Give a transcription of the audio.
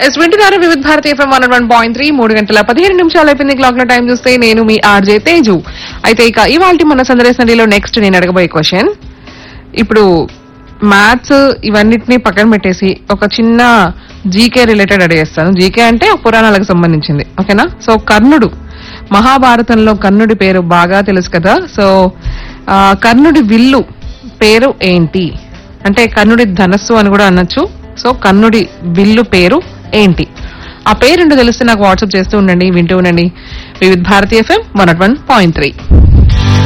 yes వింటున్నారు Vividh Bharati FM one one point three మూడు గంటల పదిహేను నిమిషాలు అయిపోయింది క్లాక్ లో టైం చూస్తే నేను మీ ఆర్జే తేజు అయితే ఇక ఇవాళ మన సందర్శనలో నెక్స్ట్ నేను అడగబోయే క్వశ్చన్ ఇప్పుడు మ్యాథ్స్ ఇవన్నిటిని పక్కన పెట్టేసి ఒక చిన్న జీకే రిలేటెడ్ అడిగేస్తాను జీకే అంటే పురాణాలకు సంబంధించింది ఓకేనా సో కర్ణుడు మహాభారతంలో కర్ణుడి పేరు బాగా తెలుసు కదా సో ఆ, కర్ణుడి విల్లు పేరు ఏంటి అంటే కర్ణుడి ధనస్సు అని కూడా అనొచ్చు సో కర్ణుడి విల్లు పేరు ఏంటి ఆ పేరుంటో తెలిస్తే నాకు వాట్సాప్ చేస్తూ ఉండండి వింటూ ఉండండి Vividh Bharati FM one one point three